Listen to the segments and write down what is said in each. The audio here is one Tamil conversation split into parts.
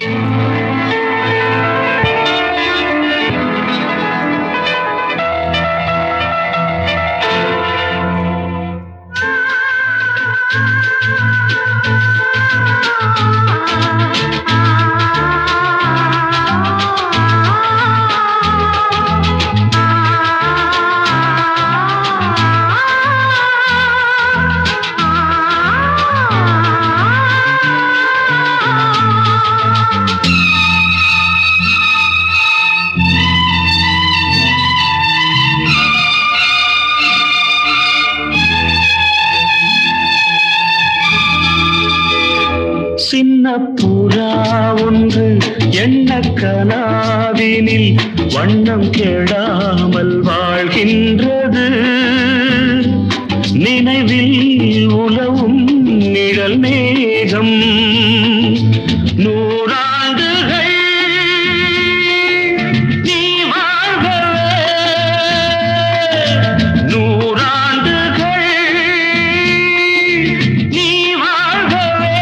சின்ன புறா ஒன்று எண்ண கனாவினில் வண்ணம் கெடாமல் வாழ்கின்றது நினைவில் உலவும் நிழல் மேகம் நூறாண்டுகள் நீ வாழ்கவே நூறாண்டுகள் நீ வாழ்கவே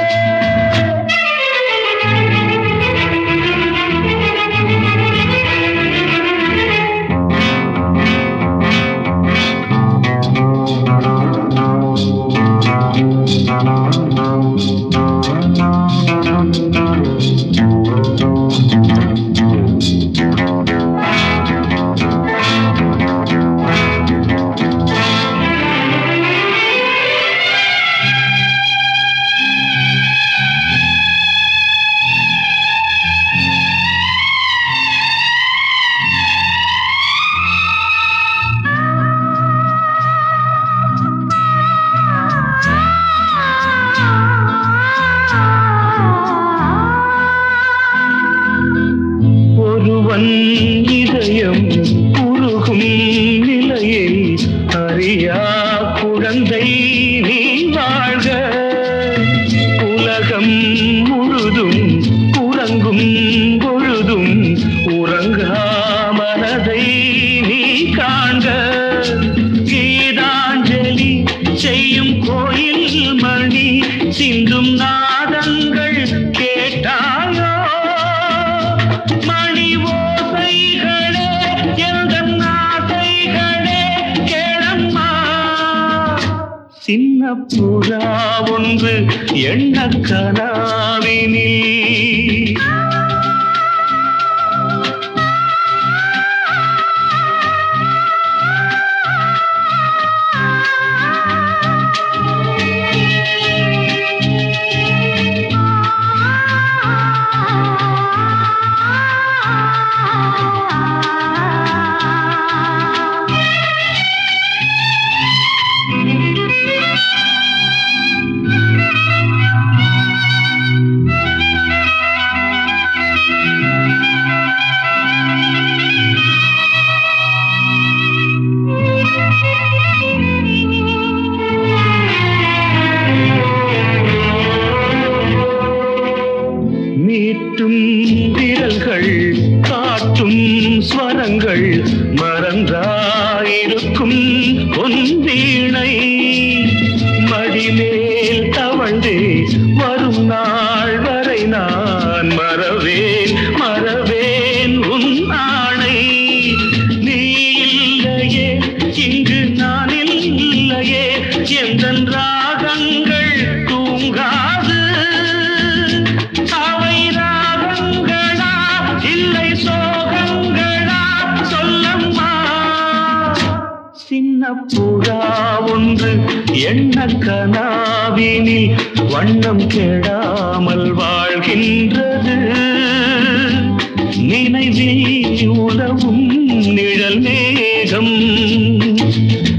ஒருவன் இதயம் உருகும் நிலையில் அறியா குழந்தை நீ வாழ்க உலகம் முழுதும் உறங்கும் பொழுதும் உறங்கா மனதை நீ காண்க கீதாஞ்சலி செய்யும் கோயில் மணி சிந்தும் நாதங்கள் கேட்டாயோ மணி ஓசைகளே எங்கள் நாசைகளே கேளம்மா சின்ன புறா ஒன்று எண்ண கனாவினில் மீட்டும் விரல்கள் காட்டும் ஸ்வரங்கள் மறந்தாயிருக்கும் பொன் வீணை மடிமேல் தவழ்ந்தே வரும் நாள் வரை நான் மறவேன் மறவேன் உன் ஆணை நீ இல்லையே இங்கு நான் இல்லையே எந்த ராகங்கள் தூங்காது அவை ராகங்களா இல்லை சோகங்களா சொல்லம்மா சின்ன புறா ஒன்று எண்ண கனாவினில் வண்ணம் கெடாமல் வாழ்கின்றது நினைவில் உலவும் நிழல் மேகம்